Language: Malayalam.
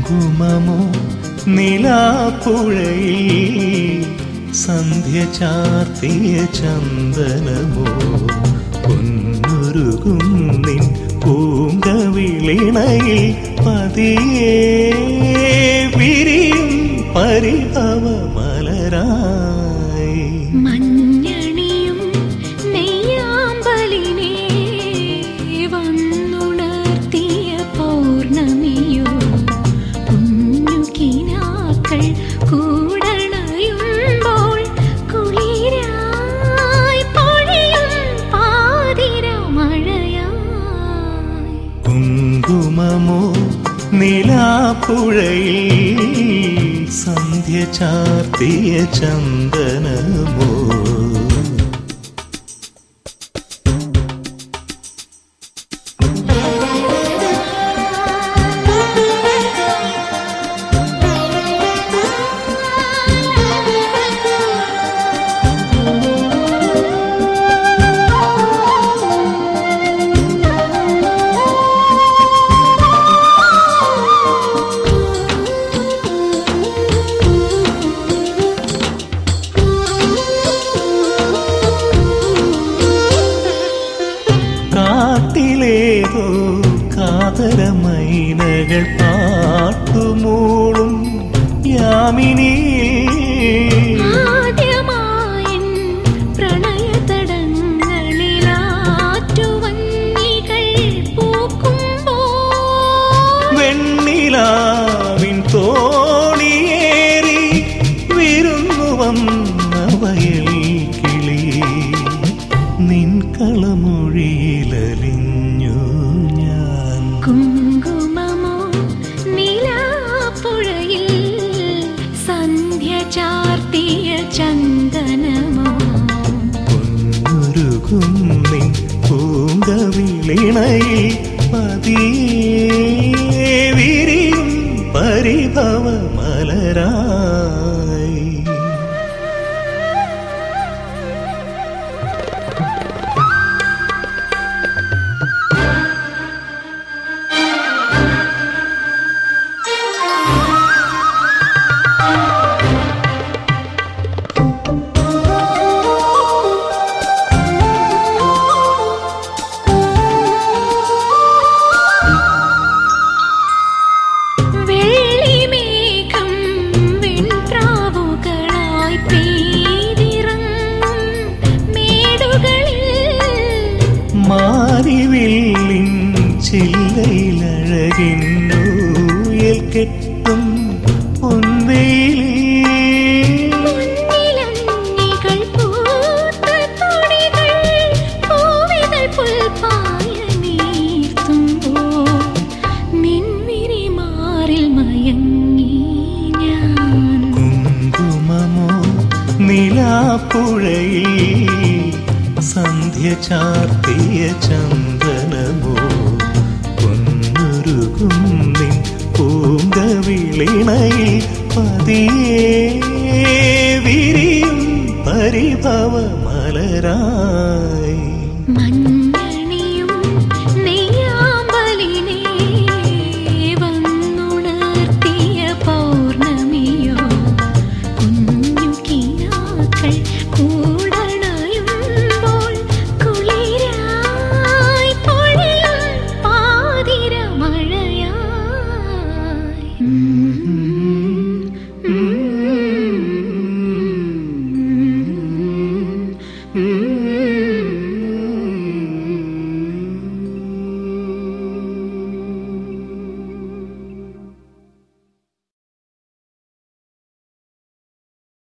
കുങ്കുമമോ നിലാപ്പുഴയിൽ സന്ധ്യ ചാർത്തിയ ചന്ദനമോ പൊന്നുരുകും നിൻ പൂങ്കവിളിണയിൽ പതിയെ വിരിയും പരിഭവ മലരായി മഞ്ഞണിയും നെയ്യാമ്പലിനെ വന്നുണർത്തിയ പൗർണമിയോ കുഞ്ഞുകിനാക്കൾ കൂടണയുമ്പോൾ കുളിരായി പൊഴിയും പാതിര മഴയായി കുങ്കുമമോ നിലാപ്പുഴയിൽ സന്ധ്യ ചാർത്തിയ ചന്ദനമോ കാട്ടിലേതോ കാതരമൈനകൾ പാട്ടുമൂളും യാമിനി ആദ്യമായൻ പ്രണയതടങ്ങളിലാറ്റുവന്നികൾ പൂക്കുമ്പോൾ വെണ്ണിലാവിൻ തോണിയേറി വിരുന്നു വന്ന വയൽ കിളി നിൻ കളമൊഴിയിലലിഞ്ഞു ഞാൻ കുങ്കുമമോ നിലാപ്പുഴയിൽ സന്ധ്യ ചാർത്തിയ ചന്ദനമോ പൊന്നുരുകും നിൻ പൂങ്കവിളിണയിൽ പതിയെ വിരിയും പരിഭവ മലരായി വെള്ളിമേഘം വെൺപ്രാവുകളായി പെയ്തിറങ്ങും മേടുകളിൽ മാരിവില്ലിൻ ചില്ലയിലഴകിന്നൂയൽ കെട്ടും പൊൻവേലി മുന്നിലങ്ങികൾ പൂത്ത തൊടികൾ പൂവിതൾ പുൽപ്പായ നീർത്തുമ്പോൾ നിൻവിരിമാറിൽ മയങ്ങി ഞാൻ കുങ്കുമമോ നിലാപ്പുഴയിൽ സന്ധ്യ ചാർത്തിയ ചന്ദനമോ പൊന്നുരുകും നിൻ പൂങ്കവിളിണയിൽ പതിയെ വിരിയും പരിഭവ മലരായി മഞ്ഞണിയും നെയ്യാമ്പലിനെ വന്നുണർത്തിയ പൗർണമിയോ കുഞ്ഞുകിനാക്കൾ കൂടണയുമ്പോൾ കുളിരായി പൊഴിയും പാതിര മഴയായി